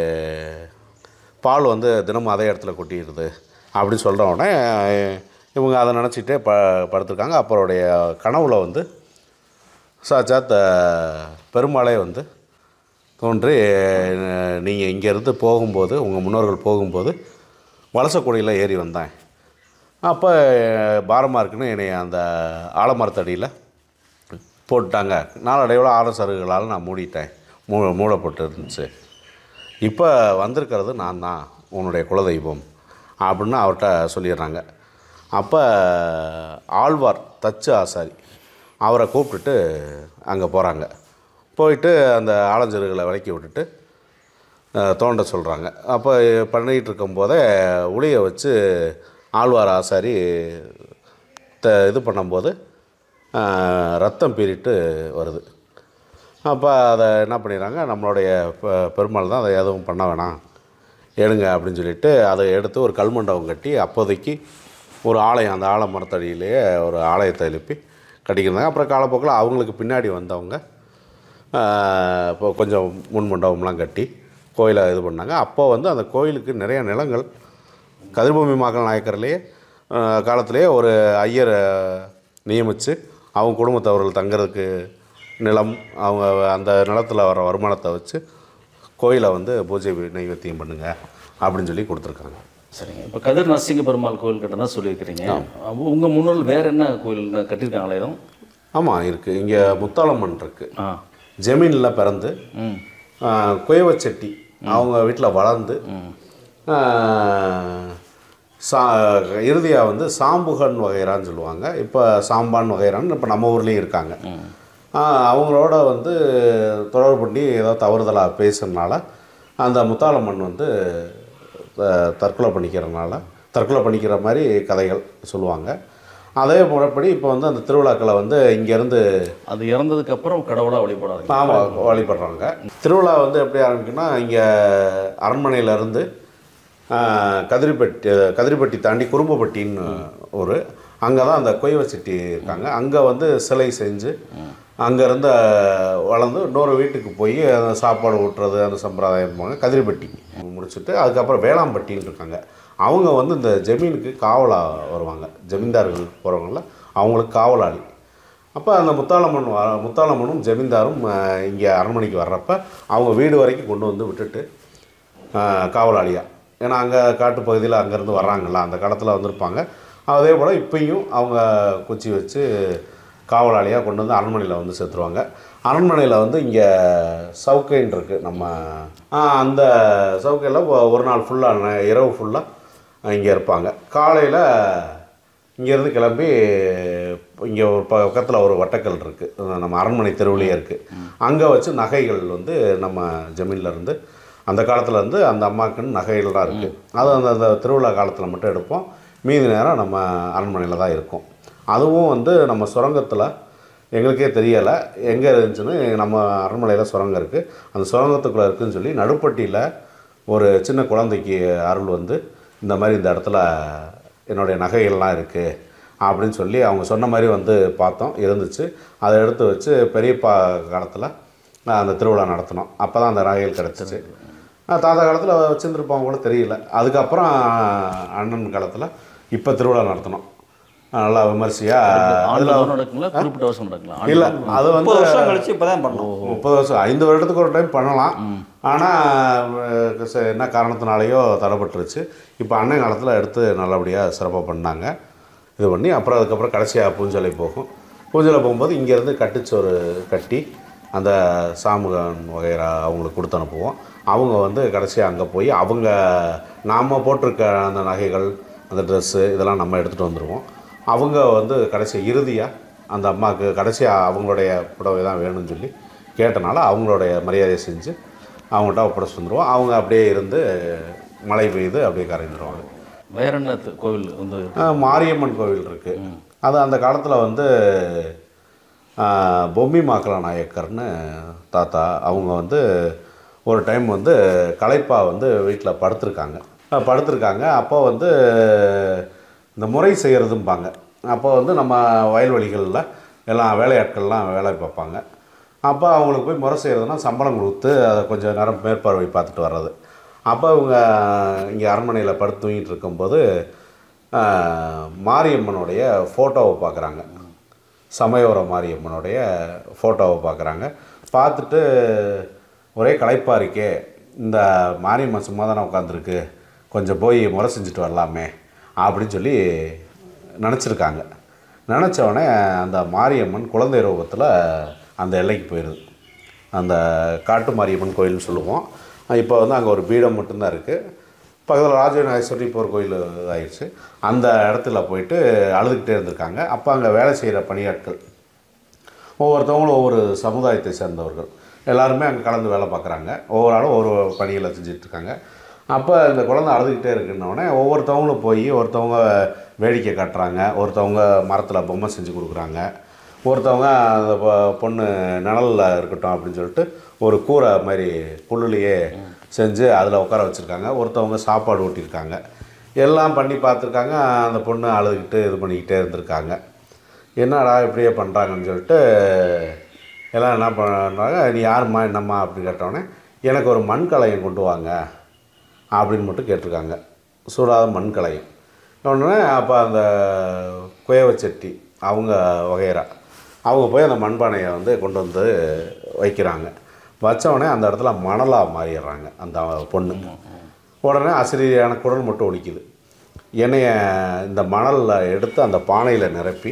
பால் வந்து தினமும் அதே இடத்துல கொட்டிடுது அப்படின்னு சொல்கிற உடனே இவங்க அதை நினச்சிட்டே ப படுத்திருக்காங்க அப்போடைய கனவுல வந்து சாட்சாத் பெருமாளே வந்து தோன்றி நீங்கள் இங்கேருந்து போகும்போது உங்கள் முன்னோர்கள் போகும்போது வலசக்குடியில் ஏறி வந்தேன் அப்போ பாரமாக இருக்குன்னு என்னை அந்த ஆலமரத்தடியில் போட்டுட்டாங்க நாளடைவில் ஆட சருகுகளால் நான் மூடிட்டேன் மூ மூடப்பட்டு இருந்துச்சு இப்போ வந்திருக்கிறது நான் தான் உன்னுடைய குலதெய்வம் அப்படின்னு அவர்கிட்ட சொல்லிடுறாங்க அப்போ ஆழ்வார் தச்சு ஆசாரி அவரை கூப்பிட்டுட்டு அங்கே போகிறாங்க போயிட்டு அந்த ஆலஞ்சருகளை விலக்கி விட்டுட்டு அஹ், தோண்ட சொல்கிறாங்க அப்போ பண்ணிகிட்டு இருக்கும்போதே உளியை வச்சு ஆழ்வார் ஆசாரி த இது பண்ணும்போது அஹ், ரத்தம் பீறிட்டு வருது அப்போ அதை என்ன பண்ணிடுறாங்க நம்மளுடைய பெ- பெருமாள் தான் அதை எதுவும் பண்ண வேணாம் எடுங்க அப்படின்னு சொல்லிட்டு அதை எடுத்து ஒரு கல்மண்டபம் கட்டி அப்போதைக்கு ஒரு ஆலயம் அந்த ஆலமரத்தடியிலேயே ஒரு ஆலயத்தை எழுப்பி கட்டிக்கிறாங்க அப்புறம் காலப்போக்கில் அவங்களுக்கு பின்னாடி வந்தவங்க ஆஹ், இப்போ கொஞ்சம் முன் மண்டபம்லாம் கட்டி கோயிலை இது பண்ணாங்க அப்போ வந்து அந்த கோயிலுக்கு நிறைய நிலங்கள் கதிர்பூமி மகள் நாயக்கர்லேயே காலத்திலேயே ஒரு ஐயரை நியமித்து அவங்க குடும்பத்தவர்கள் தங்குறதுக்கு நிலம் அவங்க அந்த நிலத்தில் வர வருமானத்தை வச்சு கோயிலை வந்து பூஜை நைவேத்தியம் பண்ணுங்க அப்படின்னு சொல்லி கொடுத்துருக்காங்க சரிங்க இப்போ கதிர் நரசிங்க பெருமாள் கோவில் கட்டதான் சொல்லியிருக்கிறீங்க உங்கள் முன்னோர்கள் வேற என்ன கோவில் கட்டியிருக்காங்களா எதுவும் ஆமாம் இருக்குது இங்கே முத்தாளம்மன் இருக்குது ஆ ஜமீனில் பிறந்து ம் ஆஹ், குயவச்செட்டி அவங்க வீட்டில் வளர்ந்து ஆஹ், சா இறுதியாக வந்து சாம்புகன் வகைரான்னு சொல்லுவாங்க இப்போ சாம்பான் வகைரான்னு இப்போ நம்ம ஊர்லேயும் இருக்காங்க ஆஹ், அவங்களோட வந்து தொடர்பு பண்ணி ஏதோ தவறுதலாக பேசுறதுனால அந்த முத்தாளம்மன் வந்து த- தற்கொலை பண்ணிக்கிறனால தற்கொலை பண்ணிக்கிற மாதிரி கதைகள் சொல்லுவாங்க அதே முறைப்படி இப்போ வந்து அந்த திருவிழாக்களை வந்து இங்கேருந்து அது இறந்ததுக்கு அப்புறம் கடவுளாக வழிபடாதீங்க ஆமாம் வழிபடுறாங்க திருவிழா வந்து எப்படி ஆரம்பிக்குன்னா இங்கே அரண்மனையிலேருந்து கதிரிப்பட்டி கதிரிப்பட்டி தாண்டி குறும்பப்பட்டின்னு ஒரு அங்கே தான் அந்த கொய்வச்செட்டி இருக்காங்க அங்கே வந்து சிலை செஞ்சு அங்கேருந்து வளர்ந்து இன்னொரு வீட்டுக்கு போய் அந்த சாப்பாடு ஊட்டுறது அந்த சம்பிரதாயம் இருப்பாங்க கதிரிப்பட்டி முடிச்சுட்டு அதுக்கப்புறம் வேளாம்பட்டின்னு இருக்காங்க அவங்க வந்து இந்த ஜமீனுக்கு காவலாக வருவாங்க ஜமீன்தார்கள் போகிறவங்கள அவங்களுக்கு காவலாளி அப்போ அந்த முத்தாளம்மன் வர முத்தாளம்மனும் ஜமீன்தாரும் இங்கே அரண்மனைக்கு வர்றப்ப அவங்க வீடு வரைக்கும் கொண்டு வந்து விட்டுட்டு காவலாளியாக ஏன்னா அங்கே காட்டுப்பகுதியில் அங்கேருந்து வர்றாங்கல்ல அந்த காலத்தில் வந்திருப்பாங்க அதே போல் இப்பயும் அவங்க குச்சி வச்சு காவலாளியாக கொண்டு வந்து அரண்மனையில் வந்து சேர்த்துருவாங்க அரண்மனையில் வந்து இங்கே சவுக்கைன்னு இருக்குது நம்ம ஆ, அந்த சவுக்கையில் ஒரு நாள் ஃபுல்லாக இரவு ஃபுல்லாக இங்கே இருப்பாங்க காலையில் இங்கேருந்து கிளம்பி இங்கே ஒரு பக்கத்தில் ஒரு வட்டக்கல் இருக்குது நம்ம அரண்மனை தெருவுலேயே இருக்குது அங்கே வச்சு நகைகள் வந்து நம்ம ஜமீன்ல இருந்து அந்த காலத்துல இருந்து அந்த அம்மாக்குன்னு நகைகள்லாம் இருக்குது அது அந்த அந்த திருவிழா காலத்தில் மட்டும் எடுப்போம் மீதி நேரம் நம்ம அரண்மனையில் தான் இருக்கும் அதுவும் வந்து நம்ம சுரங்கத்தில் எங்களுக்கே தெரியலை எங்கே இருந்துச்சுன்னு நம்ம அரண்மனையில் சுரங்கம் இருக்குது அந்த சுரங்கத்துக்குள்ளே இருக்குன்னு சொல்லி நடுப்பட்டியில் ஒரு சின்ன குழந்தைக்கு அருள் வந்து இந்த மாதிரி இந்த இடத்துல என்னுடைய நகைகள்லாம் இருக்குது அப்படின்னு சொல்லி அவங்க சொன்ன மாதிரி வந்து பார்த்தோம் இருந்துச்சு அதை எடுத்து வச்சு பெரியப்பா காலத்தில் அந்த திருவிழா நடத்தினோம் அப்போ தான் அந்த நகைகள் கிடச்சிச்சு தாத்தா காலத்தில் வச்சுருந்துருப்பாங்க கூட தெரியல அதுக்கப்புறம் அண்ணன் காலத்தில் இப்போ திருவிழா நடத்தினோம் நல்லா விமர்சையாக அதில் ஆண்டு நடக்குங்களா குறிப்பிட்ட வருஷம் நடக்குங்களா ஆண்டு இல்லை அது வந்து முப்பது வருஷம் கழிச்சு இப்போ தான் பண்ணோம் முப்பது வருஷம் ஐந்து வருடத்துக்கு ஒரு டைம் பண்ணலாம் ஆனால் என்ன காரணத்தினாலேயோ தடைப்பட்டுருச்சு இப்போ அண்ணன் காலத்தில் எடுத்து நல்லபடியாக சிறப்பாக பண்ணாங்க இது பண்ணி அப்புறம் அதுக்கப்புறம் கடைசியாக பூஞ்சலை போகும் பூஞ்சலை போகும்போது இங்கேருந்து கட்டுச்சோறு கட்டி அந்த சாமுகன் வகைரா அவங்களுக்கு கொடுத்து அனுப்புவோம் அவங்க வந்து கடைசியாக அங்கே போய் அவங்க நாம் போட்டிருக்க அந்த நகைகள் அந்த ட்ரெஸ்ஸு இதெல்லாம் நம்ம எடுத்துகிட்டு வந்துடுவோம் அவங்க வந்து கடைசி இறுதியாக அந்த அம்மாவுக்கு கடைசியாக அவங்களுடைய புடவை தான் வேணும்னு சொல்லி கேட்டனால அவங்களுடைய மரியாதையை செஞ்சு அவங்கள்ட்ட ஒப்படைச்சு வந்துடுவோம் அவங்க அப்படியே இருந்து மழை பெய்து அப்படியே கரைந்துருவாங்க வேற என்ன தி- கோவில் வந்து ஆஹ் மாரியம்மன் கோவில் இருக்குது அது அந்த காலத்தில் வந்து ஆஹ் பொம்மி மாக்கலா நாயக்கர்னு தாத்தா அவங்க வந்து ஒரு டைம் வந்து களைப்பா வந்து வீட்டில் படுத்திருக்காங்க ஆஹ் படுத்திருக்காங்க அப்போ வந்து இந்த முறை செய்கிறதும்பாங்க அப்போ வந்து நம்ம வயல்வெளிகளில் எல்லாம் வேலையாட்கள்லாம் வேலை பார்ப்பாங்க அப்போ அவங்களுக்கு போய் முறை செய்கிறதுனா சம்பளம் கொடுத்து அதை கொஞ்சம் நேரம் மேற்பார்வை பார்த்துட்டு வர்றது அப்போ இவங்க இங்கே அரண்மனையில் படுத்து தூங்கிட்டு இருக்கும்போது ஆஹ், மாரியம்மனுடைய ஃபோட்டோவை பார்க்குறாங்க சமயோர மாரியம்மனுடைய ஃபோட்டோவை பார்க்குறாங்க பார்த்துட்டு ஒரே களைப்பாக இருக்கே இந்த மாரியம்மன் சும்மா தானே உட்காந்துருக்கு கொஞ்சம் போய் முறை செஞ்சுட்டு வரலாமே அப்படின்னு சொல்லி நினச்சிருக்காங்க நினச்ச உடனே அந்த மாரியம்மன் குழந்தை ரூபத்தில் அந்த எல்லைக்கு போயிடுது அந்த காட்டு மாரியம்மன் கோயில்னு சொல்லுவோம் இப்போ வந்து அங்கே ஒரு பீடம் மட்டும்தான் இருக்குது பக்கத்தில் ராஜநாயஸ்வரி இப்போ ஒரு கோயில் ஆயிடுச்சு அந்த இடத்துல போயிட்டு அழுதுகிட்டே இருந்திருக்காங்க அப்போ அங்கே வேலை செய்கிற பணியாட்கள் ஒவ்வொருத்தவங்களும் ஒவ்வொரு சமுதாயத்தை சேர்ந்தவர்கள் எல்லாருமே அங்கே கலந்து வேலை பார்க்குறாங்க ஒவ்வொரு ஆளும் ஒரு பணிகளை செஞ்சுட்டு இருக்காங்க அப்போ இந்த குழந்தை அழுதுகிட்டே இருக்குன்னொடனே ஒவ்வொருத்தவங்களும் போய் ஒருத்தவங்க வேடிக்கை காட்டுறாங்க ஒருத்தவங்க மரத்தில் பொம்மை செஞ்சு கொடுக்குறாங்க ஒருத்தவங்க அந்த பொ- பொண்ணு நிழலில் இருக்கட்டும் அப்படின்னு சொல்லிட்டு ஒரு கூரை மாதிரி புல்லுலையே செஞ்சு அதில் உட்கார வச்சுருக்காங்க ஒருத்தவங்க சாப்பாடு ஊட்டியிருக்காங்க எல்லாம் பண்ணி பார்த்துருக்காங்க அந்த பொண்ணு அழுதுகிட்டு இது பண்ணிக்கிட்டே இருந்திருக்காங்க என்னடா இப்படியே பண்ணுறாங்கன்னு சொல்லிட்டு எல்லாம் என்ன பண்ணுறாங்க நீ யாரும்மா என்னம்மா அப்படின்னு கேட்டோடனே எனக்கு ஒரு மண் கலையம் கொண்டு வாங்க அப்படின்னு மட்டும் கேட்டிருக்காங்க சூடாத மண் கலையம் உடனே அப்போ அந்த குயவச்செட்டி அவங்க வகைரா அவங்க போய் அந்த மண்பானையை வந்து கொண்டு வந்து வைக்கிறாங்க வச்ச உடனே அந்த இடத்துல மணலாக மாறிடுறாங்க அந்த பொண்ணு உடனே அசிரியான குரல் மட்டும் ஒலிக்குது என்னைய இந்த மணலில் எடுத்து அந்த பானையில் நிரப்பி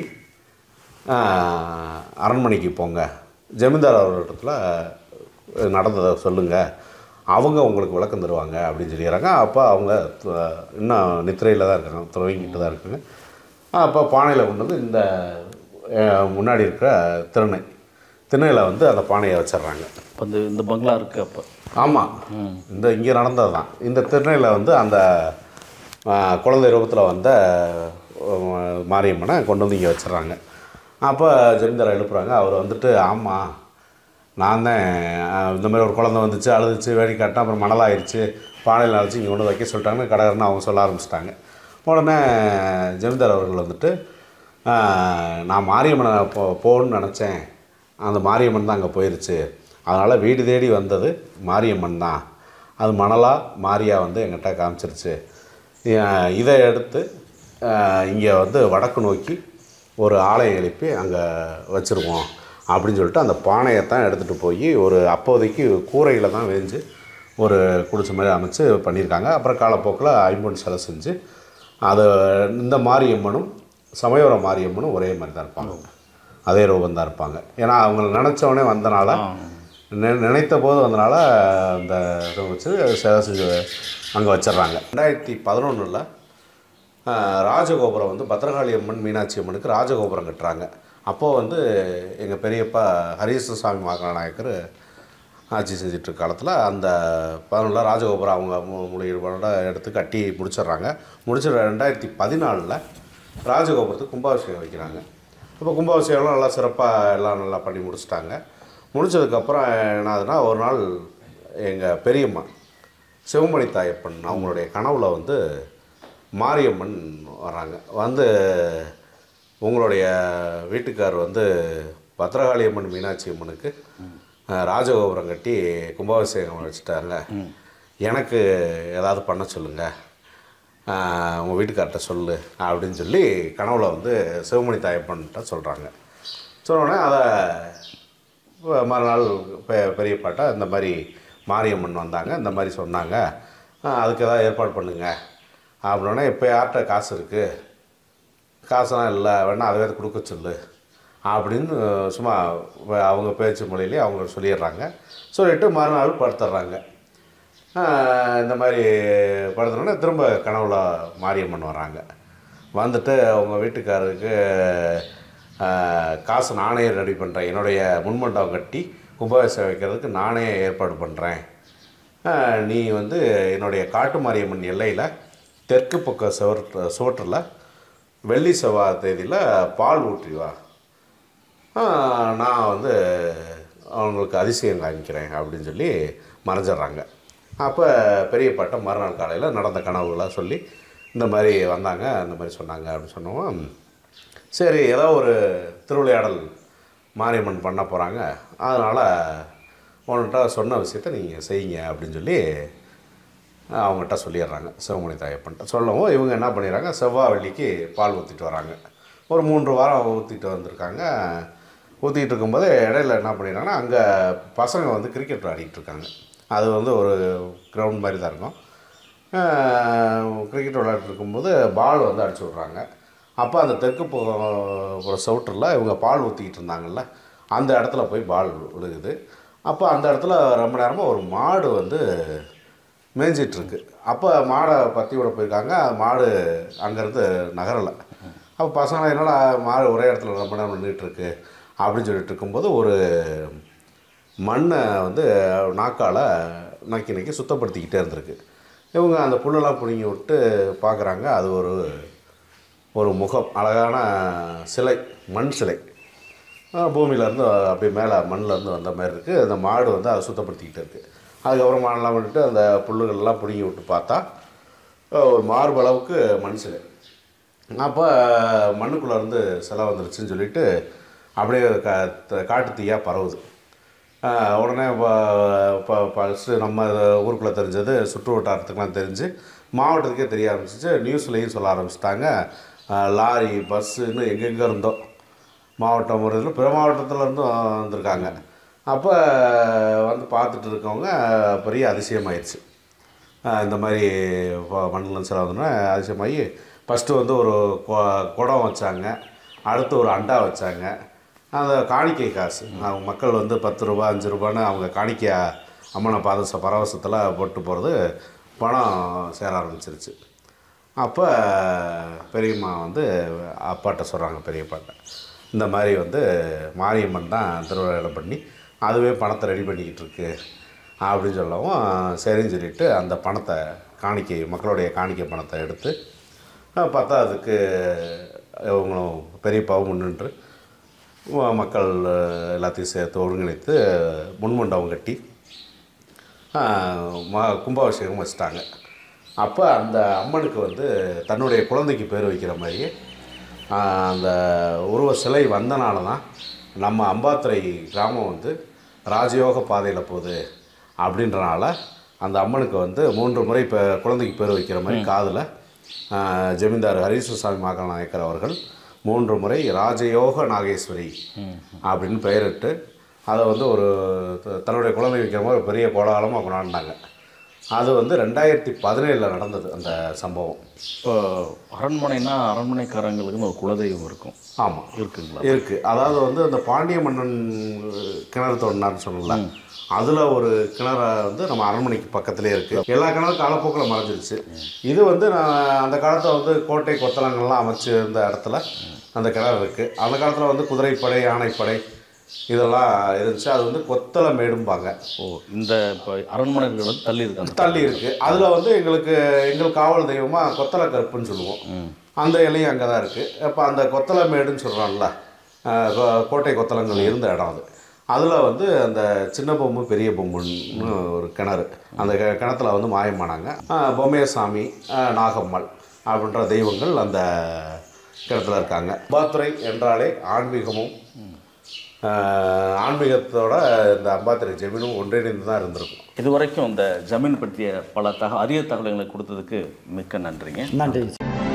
ஆஹ், அரண்மனைக்கு போங்க ஜமீன்தார் அவர்கிட்ட நடந்ததை சொல்லுங்கள் அவங்க உங்களுக்கு விளக்கம் தருவாங்க அப்படின்னு சொல்லிடுறாங்க அப்போ அவங்க த- இன்னும் நித்திரையில் தான் இருக்காங்க துறவிங்கிட்டு தான் இருக்காங்க அப்போ பானையில் கொண்டு வந்து இந்த அஹ், முன்னாடி இருக்கிற திறனை திண்ணையில் வந்து அந்த பானையை வச்சிடுறாங்க இப்போ இந்த இந்த பங்களா இருக்கு அப்போ ஆமாம் இந்த இங்கே நடந்தது தான் இந்த திருநெல்வேலியில் வந்து அந்த ஆ, குழந்தை ரூபத்தில் வந்த ஆ, மாரியம்மனை கொண்டு வந்து இங்கே வச்சிடுறாங்க அப்போ ஜமீன்தார் எழுப்புறாங்க அவர் வந்துட்டு ஆமாம் நான் தான் ஆ, இந்த மாதிரி ஒரு குழந்தை வந்துச்சு அழுதுச்சு வேடி காட்டினா அப்புறம் மணலாயிருச்சு பானையில் அழைச்சி இங்கே கொண்டு வந்து வைக்க சொல்லிட்டாங்கன்னு கடகரன்னு அவங்க சொல்ல ஆரம்பிச்சிட்டாங்க உடனே ஜமீன்தார் அவர்கள் வந்துட்டு ஆ, நான் மாரியம்மனை போ போகணும்னு நினச்சேன் அந்த மாரியம்மன் தான் அங்கே போயிருச்சு அதனால் வீடு தேடி வந்தது மாரியம்மன் தான் அது மணலாக மாரியா வந்து எங்கிட்ட காமிச்சிருச்சு ஏன் இதை எடுத்து இங்கே வந்து வடக்கு நோக்கி ஒரு ஆலயம் எழுப்பி அங்கே வச்சுருவோம் அப்படின்னு சொல்லிட்டு அந்த பானையை தான் எடுத்துகிட்டு போய் ஒரு அப்போதைக்கு கூரையில் தான் வேஞ்சு ஒரு குடிசை மாதிரி அமைச்சு பண்ணியிருக்காங்க அப்புறம் காலப்போக்கில் ஐம்பொன் சிலை செஞ்சு அது இந்த மாரியம்மனும் சமயோர மாரியம்மனும் ஒரே மாதிரி தான் இருப்பாங்க அதே ரூபம் தான் இருப்பாங்க ஏன்னா அவங்கள நினச்சவொடனே வந்தனால நி- நினைத்த போது வந்தனால அந்த இதை வச்சு சிலை செஞ்சு அங்கே வச்சிடுறாங்க ரெண்டாயிரத்தி பதினொன்றில் ஆஹ், ராஜகோபுரம் வந்து பத்ரகாளி அம்மன் மீனாட்சி அம்மனுக்கு ராஜகோபுரம் கட்டுறாங்க அப்போது வந்து எங்கள் பெரியப்பா ஹரிகிருஷ்ண சாமி மகாநாயக்கர் ஆட்சி செஞ்சிட்டு இருக்க காலத்தில் அந்த பதினொன்றில் ராஜகோபுரம் அவங்க மு- முழு ஈடுபாடோட எடுத்து கட்டி முடிச்சிடுறாங்க முடிச்ச ரெண்டாயிரத்தி பதினாலில் ராஜகோபுரத்துக்கு கும்பாபிஷேகம் வைக்கிறாங்க இப்போ கும்பாபிஷேகம்லாம் நல்லா சிறப்பாக எல்லாம் நல்லா பண்ணி முடிச்சிட்டாங்க முடிச்சதுக்கப்புறம் என்ன ஆகுதுன்னா ஒரு நாள் எங்கள் பெரியம்மா சிவமணி தாயப்பன் அவங்களுடைய கனவுல வந்து மாரியம்மன் வராங்க வந்து உங்களுடைய வீட்டுக்கார் வந்து பத்திரகாளி அம்மன் மீனாட்சி அம்மனுக்கு அஹ், ராஜகோபுரம் கட்டி கும்பாபிஷேகம் வச்சுட்டாங்க எனக்கு ஏதாவது பண்ண சொல்லுங்கள் உங்கள் வீட்டுக்கார்ட்ட சொல்லு அப்படின்னு சொல்லி கனவுல வந்து சிவமணி தாயப்பன்கிட்ட சொல்கிறாங்க சொன்னோடனே அதை இப்ப மறுநாள் பெ பெரியப்பாட்ட இந்த மாதிரி மாரியம்மன் வந்தாங்க இந்த மாதிரி சொன்னாங்க ஆ, அதுக்கு ஏதாவது ஏற்பாடு பண்ணுங்க அப்படின்னோடனே இப்போ யார்கிட்ட காசு இருக்குது காசெல்லாம் இல்லை வேணா அதை கொடுக்க சொல்லு அப்படின்னு சும்மா வ- அவங்க பேச்சு மொழியிலே அவங்க சொல்லிடுறாங்க சொல்லிட்டு மறுநாள் படுத்துடுறாங்க ஆஹ் இந்த மாதிரி படுத்தோடனே திரும்ப கனவுல மாரியம்மன் வராங்க வந்துட்டு அவங்க வீட்டுக்காரருக்கு ஆஹ், காசு நானே ரெடி பண்ணுறேன் என்னுடைய முன்மண்டபம் கட்டி கும்பாபிஷேகம் வைக்கிறதுக்கு நானே ஏற்பாடு பண்ணுறேன் நீ வந்து என்னுடைய காட்டு மாரியம்மன் எல்லையில் தெற்கு பக்க சுவர் சுவற்றில் வெள்ளி செவ்வாய் தேதியில் பால் ஊற்றி வா ஆ, நான் வந்து அவங்களுக்கு அதிசயம் காமிக்கிறேன் அப்படின்னு சொல்லி மறைஞ்சிடுறாங்க அப்போ பெரியப்பாட்ட மறுநாள் காலையில் நடந்த கனவுகளை சொல்லி இந்த மாதிரி வந்தாங்க இந்த மாதிரி சொன்னாங்க அப்படின்னு சொன்னோம் சரி ஏதோ ஒரு திருவிளையாடல் மாரியம்மன் பண்ண போகிறாங்க அதனால் உன்கிட்ட சொன்ன விஷயத்த நீங்கள் செய்யுங்க அப்படின்னு சொல்லி அவங்ககிட்ட சொல்லிடுறாங்க சிவமணி தாயப்பன்ட்ட சொல்லவும் இவங்க என்ன பண்ணிடுறாங்க செவ்வாய் வெள்ளிக்கு பால் ஊற்றிட்டு வராங்க ஒரு மூன்று வாரம் ஊற்றிட்டு வந்திருக்காங்க ஊற்றிட்டு இருக்கும்போது இடையில என்ன பண்ணிடுறாங்கன்னா அங்கே பசங்க வந்து கிரிக்கெட் விளையாடிட்டு இருக்காங்க அது வந்து ஒரு கிரவுண்ட் மாதிரி தான் இருக்கும் கிரிக்கெட் விளையாடிட்டு இருக்கும்போது பால் வந்து அடிச்சு விட்றாங்க அப்போ அந்த தெற்கு பக்கம் ஒரு சவுட்டரில் இவங்க பால் ஊற்றிக்கிட்டு இருந்தாங்கல்ல அந்த இடத்துல போய் பால் விழுகுது அப்போ அந்த இடத்துல ரொம்ப நேரமாக ஒரு மாடு வந்து மேய்ஞ்சிட்டு இருக்கு அப்போ மாடை பற்றி விட போயிருக்காங்க அது மாடு அங்கேருந்து நகரலை அப்போ பசங்க என்னடா மாடு ஒரே இடத்துல ரொம்ப நேரம் நின்றுட்டு இருக்கு அப்படின்னு சொல்லிட்டு இருக்கும்போது ஒரு மண்ணை வந்து நாக்கால் நக்கி நக்கி சுத்தப்படுத்திக்கிட்டே இருந்திருக்கு இவங்க அந்த புல்லெல்லாம் பிடுங்கி விட்டு பார்க்குறாங்க அது ஒரு ஒரு முகம் அழகான சிலை மண் சிலை அஹ் பூமியிலேருந்து அப்படியே மேலே மண்ணிலேருந்து வந்த மாதிரி இருக்குது அந்த மாடு வந்து அதை சுத்தப்படுத்திக்கிட்டு இருக்குது அதுக்கப்புறம் மாடெல்லாம் பண்ணிட்டு அந்த புல்லுகள்லாம் பிடுங்கி விட்டு பார்த்தா அஹ் ஒரு மார்பளவுக்கு மண் சிலை அப்போ மண்ணுக்குள்ளே இருந்து சிலை வந்துருச்சுன்னு சொல்லிட்டு அப்படியே கா காட்டு தீயாக பரவுது ஆஹ் உடனே இப்போ ஃபஸ்ட்டு நம்ம ஊருக்குள்ளே தெரிஞ்சது சுற்று வட்டாரத்துக்குலாம் தெரிஞ்சு மாவட்டத்துக்கே தெரிய ஆரம்பிச்சிச்சு நியூஸ்லேயும் சொல்ல ஆரம்பிச்சிட்டாங்க லாரி பஸ்ஸுன்னு எங்கெங்கே இருந்தோ மாவட்டம் ஒரு இதில் பிற மாவட்டத்தில் இருந்தும் வந்திருக்காங்க அப்போ வந்து பார்த்துட்டு இருக்கவங்க பெரிய அதிசயமாயிருச்சு ஆஹ் இந்த மாதிரி ப- மண்ணில் சில வந்தோன்னா அதிசயமாகி ஃபஸ்ட்டு வந்து ஒரு கொ- குடம் வச்சாங்க அடுத்து ஒரு அண்டா வச்சாங்க அந்த காணிக்கை காசு அவங்க மக்கள் வந்து பத்து ரூபா அஞ்சு ரூபான்னு அவங்க காணிக்கை அம்மனை பாத பரவசத்தில் போட்டு போகிறது பணம் சேர ஆரம்பிச்சிருச்சு அப்போ பெரியம்மா வந்து அப்பாட்ட சொல்கிறாங்க பெரியப்பாட்ட இந்த மாதிரி வந்து மாரியம்மன் தான் திருவிழா பண்ணி அதுவே பணத்தை ரெடி பண்ணிக்கிட்டு இருக்கு அப்படின்னு சொல்லவும் சரின்னு சொல்லிட்டு அந்த பணத்தை காணிக்கை மக்களுடைய காணிக்கை பணத்தை எடுத்து அஹ், பத்தாததுக்கு இவங்களும் பெரியப்பாவும் முன்னின்று ம- மக்கள் அஹ், எல்லாத்தையும் சேர்த்து ஒருங்கிணைத்து முன்மண்டபம் கட்டி ஆஹ், ம கும்பாபிஷேகம் வச்சிட்டாங்க அப்போ அந்த அம்மனுக்கு வந்து தன்னுடைய குழந்தைக்கு பேர் வைக்கிற மாதிரியே ஆஹ், அந்த உருவ சிலை வந்தனால தான் நம்ம அம்பாத்துறை கிராமம் வந்து ராஜயோக பாதையில் போகுது அப்படின்றனால அந்த அம்மனுக்கு வந்து மூன்று முறை இப்போ குழந்தைக்கு பேர் வைக்கிற மாதிரி காதில் ஜமீன்தார் ஹரீஸ்வரசாமி மாகல் நாயக்கர் அவர்கள் மூன்று முறை ராஜயோக நாகேஸ்வரி அப்படின்னு பெயரிட்டு அதை வந்து ஒரு த- தன்னுடைய குழந்தை வைக்கிற மாதிரி ஒரு பெரிய கோலாகலமாக கொண்டாடினாங்க அது வந்து ரெண்டாயிரத்தி பதினேழில் நடந்தது அந்த சம்பவம் இப்போ அரண்மனைனா அரண்மனைக்காரங்களுக்குன்னு ஒரு குலதெய்வம் இருக்கும் ஆமாம் இருக்குங்களா இருக்கு அதாவது வந்து அந்த பாண்டிய மன்னன் கிணறு தோண்டினார்னு சொன்னல அதில் ஒரு கிணறு வந்து நம்ம அரண்மனைக்கு பக்கத்துலேயே இருக்குது எல்லா கிணறும் காலப்போக்கில் மறைஞ்சிருச்சு இது வந்து நான் அந்த காலத்தில் வந்து கோட்டை கொத்தளங்கள்லாம் அமைச்சு இருந்த இடத்துல அந்த கிணறு இருக்குது அந்த காலத்தில் வந்து குதிரைப்படை யானைப்படை இதெல்லாம் இருந்துச்சு அது வந்து கொத்தள மேடும்பாங்க ஓ இந்த இப்போ அரண்மனைகள் வந்து தள்ளி இருக்கு அந்த தள்ளி இருக்கு அதில் வந்து எங்களுக்கு எங்கள் காவல் தெய்வமாக கொத்தள கருப்புன்னு சொல்லுவோம் அந்த இலையும் அங்கே தான் இருக்குது அப்போ அந்த கொத்தள மேடுன்னு சொல்கிறோம்ல கோட்டை கொத்தளங்கள் இருந்த இடம் அது அதில் வந்து அந்த சின்ன பொம்பு பெரிய பொம்புன்னு ஒரு கிணறு அந்த கி- கிணத்துல வந்து மாயமானாங்க ஆஹ் பொம்மையசாமி ஆஹ் நாகம்மாள் அப்படின்ற தெய்வங்கள் அந்த கிணத்துல இருக்காங்க அம்பாத்துறை என்றாலே ஆன்மீகமும் ஆஹ் ஆன்மீகத்தோட இந்த அம்பாத்துறை ஜெமீனும் ஒன்றிணைந்து தான் இருந்திருக்கும் இது வரைக்கும் இந்த ஜமீன் பற்றிய பல தக அரிய தகவல்களை கொடுத்ததுக்கு மிக்க நன்றிங்க நன்றி